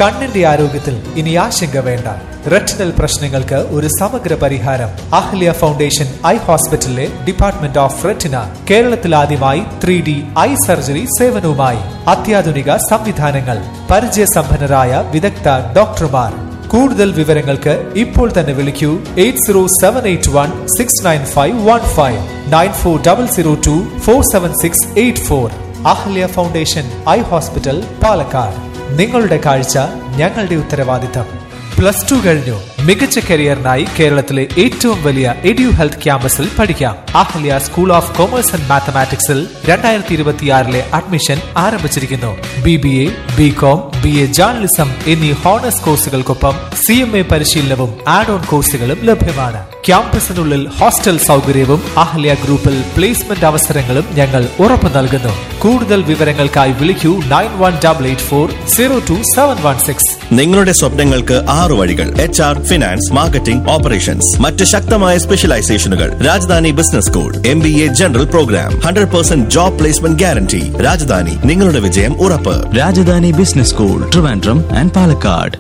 കണ്ണിന്റെ ആരോഗ്യത്തിൽ ഇനി ആശങ്ക വേണ്ട റെറ്റിനൽ പ്രശ്നങ്ങൾക്ക് ഒരു സമഗ്ര പരിഹാരം അഹ്ല്യ ഫൗണ്ടേഷൻ ഐ ഹോസ്പിറ്റലിലെ ഡിപ്പാർട്ട്മെന്റ് ഓഫ് റെറ്റിന കേരളത്തിൽ ആദ്യമായി ത്രീ ഡി ഐ സർജറി സേവനവുമായി അത്യാധുനിക സംവിധാനങ്ങൾ പരിചയസമ്പന്നരായ വിദഗ്ധ ഡോക്ടർമാർ കൂടുതൽ വിവരങ്ങൾക്ക് ഇപ്പോൾ തന്നെ വിളിക്കൂ eight zero seven eight one six nine five one five nine four double zero two four seven six eight four Ahalya foundation eye hospital Palakkad നിങ്ങളുടെ കാഴ്ച ഞങ്ങളുടെ ഉത്തരവാദിത്തം പ്ലസ് ടു കഴിഞ്ഞു മികച്ച കരിയറിനായി കേരളത്തിലെ ഏറ്റവും വലിയ എഡ്യു ഹെൽത്ത് ക്യാമ്പസിൽ പഠിക്കാം Ahalya school of commerce and മാത്തമാറ്റിക്സിൽ രണ്ടായിരത്തി ഇരുപത്തിയാറിലെ അഡ്മിഷൻ ആരംഭിച്ചിരിക്കുന്നു B B A B com B A journalism എന്നീ ഹോണേഴ്സ് കോഴ്സുകൾക്കൊപ്പം സി എം എ പരിശീലനവും ആഡ് ഓൺ കോഴ്സുകളും ലഭ്യമാണ് ക്യാമ്പസിനുള്ളിൽ ഹോസ്റ്റൽ സൗകര്യവും അഹല്യ ഗ്രൂപ്പിൽ പ്ലേസ്മെന്റ് അവസരങ്ങളും ഞങ്ങൾ ഉറപ്പു നൽകുന്നു കൂടുതൽ വിവരങ്ങൾക്കായി വിളിക്കൂ nine one double eight four zero two seven one six നിങ്ങളുടെ സ്വപ്നങ്ങൾക്ക് ആറു വഴികൾ H R finance marketing operations മറ്റ് ശക്തമായ സ്പെഷ്യലൈസേഷനുകൾ Rajadhani business school M B A general programme hundred percent job placement guarantee Rajadhani നിങ്ങളുടെ വിജയം ഉറപ്പ് Rajadhani Business School, Trivandrum and Palakkad.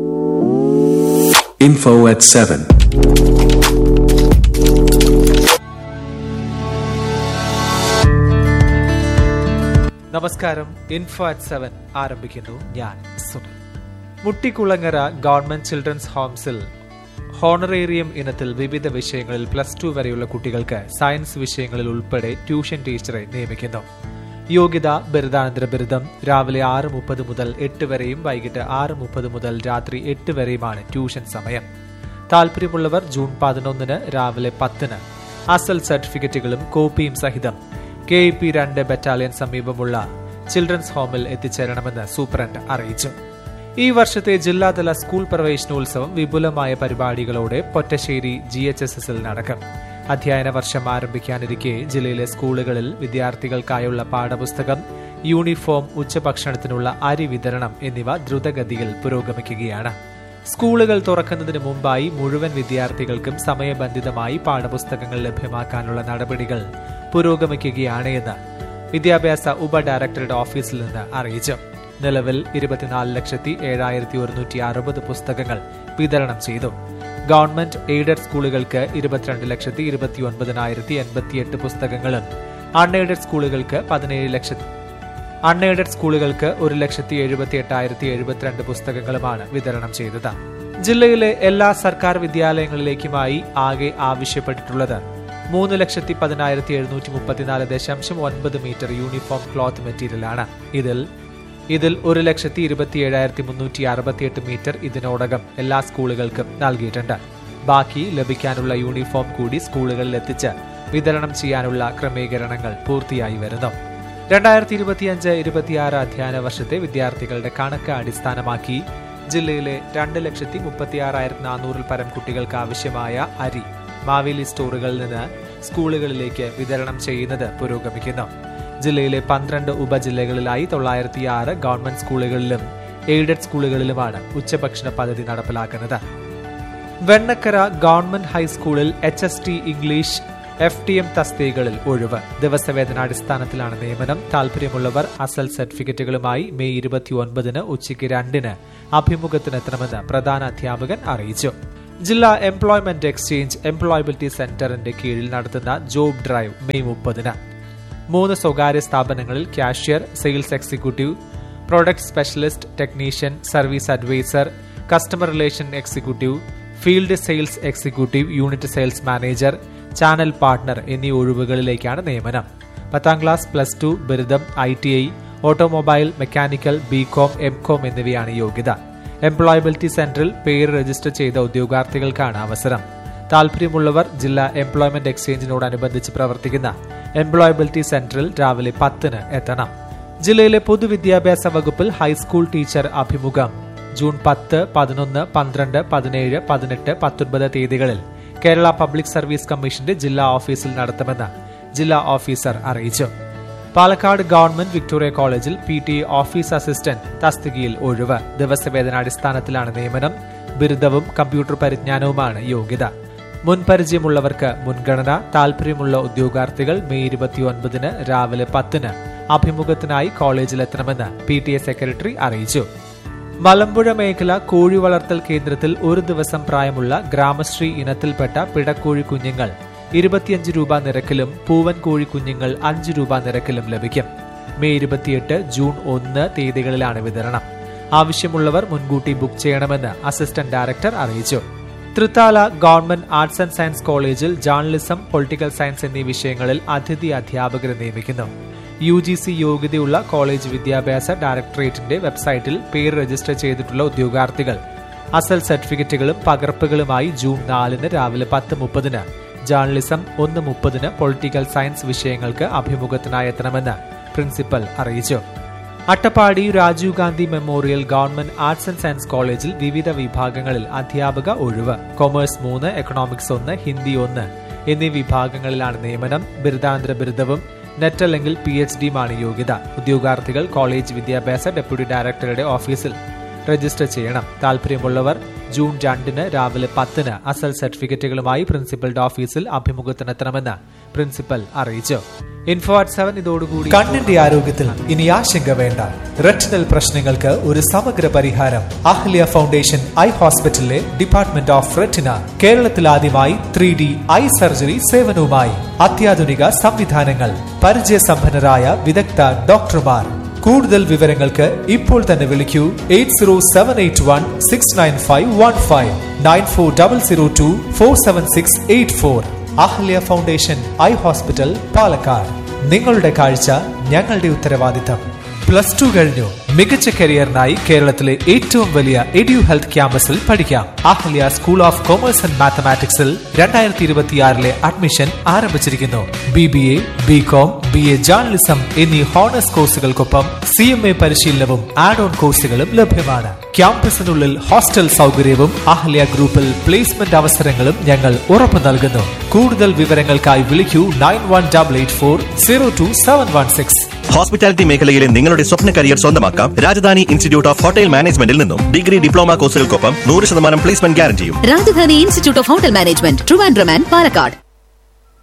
Info at 7. നമസ്കാരം ഇൻഫോ അറ്റ് സെവൻ ആരംഭിക്കുന്നു ഞാൻ സുനിൽ മുട്ടിക്കുളങ്ങര ഗവൺമെന്റ് ചിൽഡ്രൻസ് ഹോംസിൽ ഹോണറേറിയം ഇനത്തിൽ വിവിധ വിഷയങ്ങളിൽ പ്ലസ് ടു വരെയുള്ള കുട്ടികൾക്ക് സയൻസ് വിഷയങ്ങളിൽ ഉൾപ്പെടെ ട്യൂഷൻ ടീച്ചറെ നിയമിക്കുന്നു യോഗ്യത ബിരുദാനന്തര ബിരുദം രാവിലെ ആറ് മുപ്പത് മുതൽ എട്ട് വരെയും വൈകിട്ട് ആറ് മുപ്പത് മുതൽ രാത്രി എട്ട് വരെയുമാണ് ട്യൂഷൻ സമയം താല്പര്യമുള്ളവർ ജൂൺ പതിനൊന്നിന് രാവിലെ പത്തിന് അസൽ സർട്ടിഫിക്കറ്റുകളും കോപ്പിയും സഹിതം കെ ഇ പി രണ്ട് ബറ്റാലിയൻ സമീപമുള്ള ചിൽഡ്രൻസ് ഹോമിൽ എത്തിച്ചേരണമെന്ന് സൂപ്രണ്ട് അറിയിച്ചു ഈ വർഷത്തെ ജില്ലാതല സ്കൂൾ പ്രവേശനോത്സവം വിപുലമായ പരിപാടികളോടെ പൊറ്റശ്ശേരി ജി എച്ച് എസ് എസിൽ നടക്കും അധ്യയന വർഷം ആരംഭിക്കാനിരിക്കെ ജില്ലയിലെ സ്കൂളുകളിൽ വിദ്യാർത്ഥികൾക്കായുള്ള പാഠപുസ്തകം യൂണിഫോം ഉച്ചഭക്ഷണത്തിനുള്ള അരി വിതരണം എന്നിവ ദ്രുതഗതിയിൽ പുരോഗമിക്കുകയാണ് സ്കൂളുകൾ തുറക്കുന്നതിന് മുമ്പായി മുഴുവൻ വിദ്യാർത്ഥികൾക്കും സമയബന്ധിതമായി പാഠപുസ്തകങ്ങൾ ലഭ്യമാക്കാനുള്ള നടപടികൾ പുരോഗമിക്കുകയാണ് എന്ന് വിദ്യാഭ്യാസ ഉപ ഡയറക്ടറുടെ ഓഫീസിൽ നിന്ന് അറിയിച്ചു നിലവിൽ ഇരുപത്തിനാല് ലക്ഷത്തി ഏഴായിരത്തി ഒരുന്നൂറ്റി അറുപത് പുസ്തകങ്ങൾ വിതരണം ചെയ്തു ഗവൺമെന്റ് എയ്ഡഡ് സ്കൂളുകൾക്ക് ഇരുപത്തിരണ്ട് ലക്ഷത്തി ഇരുപത്തി ഒൻപതിനായിരത്തി എൺപത്തിയെട്ട് പുസ്തകങ്ങളും അൺഎയ്ഡഡ് സ്കൂളുകൾക്ക് പതിനേഴ് ലക്ഷത്തി അൺഎയ്ഡഡ് സ്കൂളുകൾക്ക് ഒരു ലക്ഷത്തി എഴുപത്തി എട്ടായിരത്തി എഴുപത്തിരണ്ട് പുസ്തകങ്ങളുമാണ് വിതരണം ചെയ്തത് ജില്ലയിലെ എല്ലാ സർക്കാർ വിദ്യാലയങ്ങളിലേക്കുമായി ആകെ ആവശ്യപ്പെട്ടിട്ടുള്ളത് മൂന്ന് ലക്ഷത്തി പതിനായിരത്തി എഴുന്നൂറ്റി മുപ്പത്തിനാല് ദശാംശം ഒൻപത് മീറ്റർ യൂണിഫോം ക്ലോത്ത് മെറ്റീരിയലാണ് ഇതിൽ ഇതിൽ ഒരു ലക്ഷത്തി ഇരുപത്തി ഏഴായിരത്തി മുന്നൂറ്റി അറുപത്തിയെട്ട് മീറ്റർ ഇതിനോടകം എല്ലാ സ്കൂളുകൾക്കും നൽകിയിട്ടുണ്ട് ബാക്കി ലഭിക്കാനുള്ള യൂണിഫോം കൂടി സ്കൂളുകളിൽ എത്തിച്ച് വിതരണം ചെയ്യാനുള്ള ക്രമീകരണങ്ങൾ പൂർത്തിയായി വരുന്നു രണ്ടായിരത്തി ഇരുപത്തിയഞ്ച് ഇരുപത്തിയാറ് അധ്യയന വർഷത്തെ വിദ്യാർത്ഥികളുടെ കണക്ക് അടിസ്ഥാനമാക്കി ജില്ലയിലെ രണ്ട് ലക്ഷത്തി മുപ്പത്തിയാറായിരത്തി നാനൂറിൽ പരം കുട്ടികൾക്ക് ആവശ്യമായ അരി മാവേലി സ്റ്റോറുകളിൽ നിന്ന് സ്കൂളുകളിലേക്ക് വിതരണം ചെയ്യുന്നത് പുരോഗമിക്കുന്നു ജില്ലയിലെ പന്ത്രണ്ട് ഉപജില്ലകളിലായി തൊള്ളായിരത്തി ആറ് ഗവൺമെന്റ് സ്കൂളുകളിലും എയ്ഡഡ് സ്കൂളുകളിലുമാണ് ഉച്ചഭക്ഷണ പദ്ധതി നടപ്പിലാക്കുന്നത് വെണ്ണക്കര ഗവൺമെന്റ് ഹൈസ്കൂളിൽ H S T English F T M തസ്തികകളിൽ ഒഴിവ് ദിവസവേതനാടിസ്ഥാനത്തിലാണ് നിയമനം താൽപര്യമുള്ളവർ അസൽ സർട്ടിഫിക്കറ്റുകളുമായി മെയ് ഇരുപത്തിയൊൻപതിന് ഉച്ചയ്ക്ക് രണ്ടിന് അഭിമുഖത്തിനെത്തണമെന്ന് പ്രധാന അധ്യാപകൻ അറിയിച്ചു ജില്ലാ എംപ്ലോയ്മെന്റ് എക്സ്ചേഞ്ച് എംപ്ലോയബിലിറ്റി സെന്ററിന്റെ കീഴിൽ നടത്തുന്ന ജോബ് ഡ്രൈവ് മെയ് മുപ്പതിന് മൂന്ന് സ്വകാര്യ സ്ഥാപനങ്ങളിൽ cashier sales executive product specialist technician service advisor customer relation executive field sales executive unit sales manager channel partner എന്നീ ഒഴിവുകളിലേക്കാണ് നിയമനം പത്താം ക്ലാസ് പ്ലസ് ടു ബിരുദം I T I automobile mechanical B com M com എന്നിവയാണ് യോഗ്യത employability സെന്ററിൽ പേര് register ചെയ്ത ഉദ്യോഗാർത്ഥികൾക്കാണ് അവസരം താൽപര്യമുള്ളവർ ജില്ലാ എംപ്ലോയ്മെന്റ് എക്സ്ചേഞ്ചിനോടനുബന്ധിച്ച് പ്രവർത്തിക്കുന്ന എംപ്ലോയബിലിറ്റി സെന്ററിൽ രാവിലെ പത്തിന് എത്തണം ജില്ലയിലെ പൊതുവിദ്യാഭ്യാസ വകുപ്പിൽ ഹൈസ്കൂൾ ടീച്ചർ അഭിമുഖം ജൂൺ പത്ത് പതിനൊന്ന് പന്ത്രണ്ട് പതിനേഴ് പതിനെട്ട് പത്തൊൻപത് തീയതികളിൽ കേരള പബ്ലിക് സർവീസ് കമ്മീഷന്റെ ജില്ലാ ഓഫീസിൽ നടത്തുമെന്ന് ജില്ലാ ഓഫീസർ അറിയിച്ചു പാലക്കാട് ഗവൺമെന്റ് വിക്ടോറിയ കോളേജിൽ പി ടി ഓഫീസ് അസിസ്റ്റന്റ് തസ്തികയിൽ ഒഴിവ് ദിവസവേതനാടിസ്ഥാനത്തിലാണ് നിയമനം ബിരുദവും കമ്പ്യൂട്ടർ പരിജ്ഞാനവുമാണ് യോഗ്യത മുൻപരിചയമുള്ളവർക്ക് മുൻഗണന താൽപര്യമുള്ള ഉദ്യോഗാർത്ഥികൾ മെയ് ഇരുപത്തിയൊൻപതിന് രാവിലെ പത്തിന് അഭിമുഖത്തിനായി കോളേജിലെത്തണമെന്ന് പി ടി എ സെക്രട്ടറി അറിയിച്ചു മലമ്പുഴ മേഖല കോഴി വളർത്തൽ കേന്ദ്രത്തിൽ ഒരു ദിവസം പ്രായമുള്ള ഗ്രാമശ്രീ ഇനത്തിൽപ്പെട്ട പിടക്കോഴി കുഞ്ഞുങ്ങൾ ഇരുപത്തിയഞ്ച് രൂപ നിരക്കിലും പൂവൻ കോഴി കുഞ്ഞുങ്ങൾ അഞ്ച് രൂപ നിരക്കിലും ലഭിക്കും മെയ് ഇരുപത്തിയെട്ട് ജൂൺ ഒന്ന് തീയതികളിലാണ് വിതരണം ആവശ്യമുള്ളവർ മുൻകൂട്ടി ബുക്ക് ചെയ്യണമെന്ന് അസിസ്റ്റന്റ് ഡയറക്ടർ അറിയിച്ചു Thrithala government arts and science കോളേജിൽ ജേർണലിസം പൊളിറ്റിക്കൽ സയൻസ് എന്നീ വിഷയങ്ങളിൽ അതിഥി അധ്യാപകരെ നിയമിക്കുന്നു യു ജി സി യോഗ്യതയുള്ള കോളേജ് വിദ്യാഭ്യാസ ഡയറക്ടറേറ്റിന്റെ വെബ്സൈറ്റിൽ പേര് രജിസ്റ്റർ ചെയ്തിട്ടുള്ള ഉദ്യോഗാർത്ഥികൾ അസൽ സർട്ടിഫിക്കറ്റുകളും പകർപ്പുകളുമായി ജൂൺ നാലിന് രാവിലെ പത്ത് മുപ്പതിന് ജേർണലിസം ഒന്ന് മുപ്പതിന് പൊളിറ്റിക്കൽ സയൻസ് വിഷയങ്ങൾക്ക് അഭിമുഖത്തിനായി എത്തണമെന്ന് പ്രിൻസിപ്പൽ അറിയിച്ചു Attappadi Rajiv Gandhi memorial government arts and science കോളേജിൽ വിവിധ വിഭാഗങ്ങളിൽ അധ്യാപക ഒഴിവ് കൊമേഴ്സ് മൂന്ന് എക്കണോമിക്സ് ഒന്ന് ഹിന്ദി ഒന്ന് എന്നീ വിഭാഗങ്ങളിലാണ് നിയമനം ബിരുദാനന്തര ബിരുദവും നെറ്റ് അല്ലെങ്കിൽ പി എച്ച് ഡിയുമാണ് യോഗ്യത ഉദ്യോഗാർത്ഥികൾ കോളേജ് വിദ്യാഭ്യാസ ഡെപ്യൂട്ടി ഡയറക്ടറുടെ ഓഫീസിൽ രജിസ്റ്റർ ചെയ്യണം താല്പര്യമുള്ളവർ ജൂൺ രണ്ടിന് രാവിലെ പത്തിന് അസൽ സർട്ടിഫിക്കറ്റുകളുമായി പ്രിൻസിപ്പൽന്റെ ഓഫീസിൽ അഭിമുഖത്തിനെത്തണമെന്ന് പ്രിൻസിപ്പൽ അറിയിച്ചു ഇൻഫോ അറ്റ് സെവൻ ഇതോടുകൂടി കണ്ണിന്റെ ആരോഗ്യത്തിൽ ഇനി ആശങ്ക വേണ്ട റെറ്റിനൽ പ്രശ്നങ്ങൾക്ക് ഒരു സമഗ്ര പരിഹാരം അഹ്ലിയ ഫൗണ്ടേഷൻ ഐ ഹോസ്പിറ്റലിലെ ഡിപ്പാർട്ട്മെന്റ് ഓഫ് റെറ്റിന കേരളത്തിൽ ആദ്യമായി ത്രീ ഡി ഐ സർജറി സേവനവുമായി അത്യാധുനിക സംവിധാനങ്ങൾ പരിചയസമ്പന്നരായ വിദഗ്ധ ഡോക്ടർമാർ കൂടുതൽ വിവരങ്ങൾക്ക് ഇപ്പോൾ തന്നെ വിളിക്കൂ eight zero seven eight one six nine five one five nine four double zero two four seven six eight four Ahalya foundation eye hospital Palakkad നിങ്ങളുടെ കാഴ്ച ഞങ്ങളുടെ ഉത്തരവാദിത്തം പ്ലസ് ടു കഴിഞ്ഞു മികച്ച കരിയറിനായി കേരളത്തിലെ ഏറ്റവും വലിയ എഡ്യു ഹെൽത്ത് ക്യാമ്പസിൽ പഠിക്കാം Ahalya school of commerce and മാത്തമാറ്റിക്സിൽ രണ്ടായിരത്തി ഇരുപത്തിയാറിലെ അഡ്മിഷൻ ആരംഭിച്ചിരിക്കുന്നു B B A B com B A journalism എന്നീ ഹോണേഴ്സ് കോഴ്സുകൾക്കൊപ്പം സി എം എ പരിശീലനവും ആഡ് ഓൺ കോഴ്സുകളും ലഭ്യമാണ് ക്യാമ്പസിനുള്ളിൽ ഹോസ്റ്റൽ സൗകര്യവും അഹല്യ ഗ്രൂപ്പിൽ പ്ലേസ്മെന്റ് അവസരങ്ങളും ഞങ്ങൾ ഉറപ്പു നൽകുന്നു കൂടുതൽ വിവരങ്ങൾക്കായി വിളിക്കൂ nine one double eight four zero two seven one six hospitality മേഖലയിലെ നിങ്ങളുടെ സ്വപ്ന കരിയർ സ്വന്തമാക്കാം രാജധാനി ഇൻസ്റ്റിറ്റ്യൂട്ട് ഓഫ് ഹോട്ടൽ മാനേജ്മെന്റിൽ നിന്നും ഡിഗ്രി ഡിപ്ലോമ കോഴ്സുകൾക്കൊപ്പം നൂറ് ശതമാനം പ്ലേസ്മെന്റ് ഗ്യാരണ്ടിയും Rajadhani institute of hotel management Trivandrum and Palakkad